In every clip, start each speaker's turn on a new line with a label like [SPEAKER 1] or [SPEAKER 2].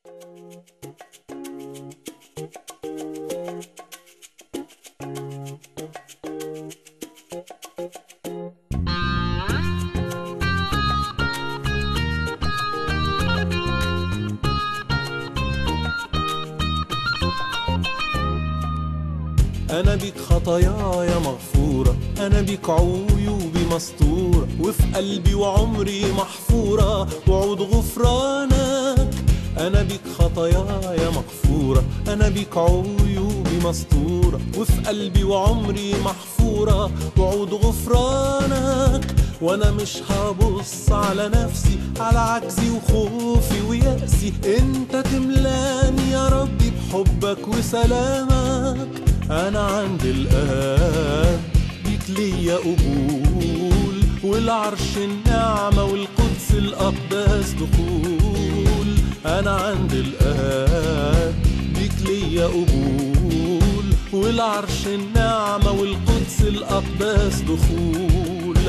[SPEAKER 1] أنا بيك خطاياي مغفورة أنا بيك عيوبي مستورة وفي قلبي وعمري محفورة وعود غفرانك أنا بيك خطاياي مغفورة أنا بيك عيوبي مستورة وفي قلبي وعمري محفورة وعود غفرانك وأنا مش هبص على نفسي على عجزي وخوفي ويأسي أنت تملاني يا ربي بحبك وسلامك أنا عند الآب بيك ليا قبول والعرش النعمة والقدس الأقداس دخول أنا عند الآب بيك ليا قبول والعرش النعمة والقدس الأقداس دخول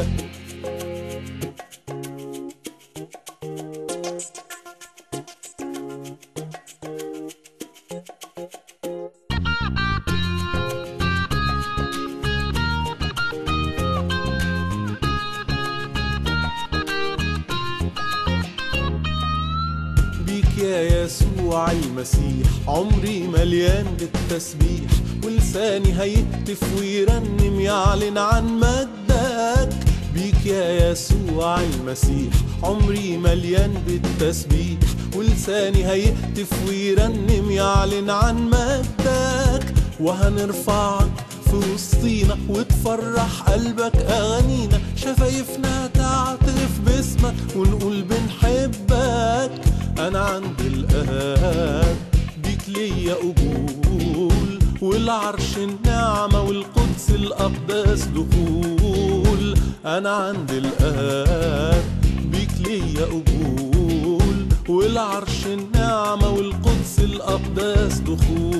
[SPEAKER 1] بيك يا يسوع المسيح عمري مليان بالتسبيح ولساني هيهتف ويرنم يعلن عن مجدك بيك يا يسوع المسيح عمري مليان بالتسبيح ولساني هيهتف ويرنم يعلن عن مجدك وهنرفعك في وسطينا وتفرح قلبك أغانينا شفايفنا تعترف باسمك ونقول بنحبك أنا عند الآب بيك ليا قبول والعرش النعمة والقدس الأقداس دخول أنا عند الآب بيك ليا قبول والعرش النعمة والقدس الأقداس دخول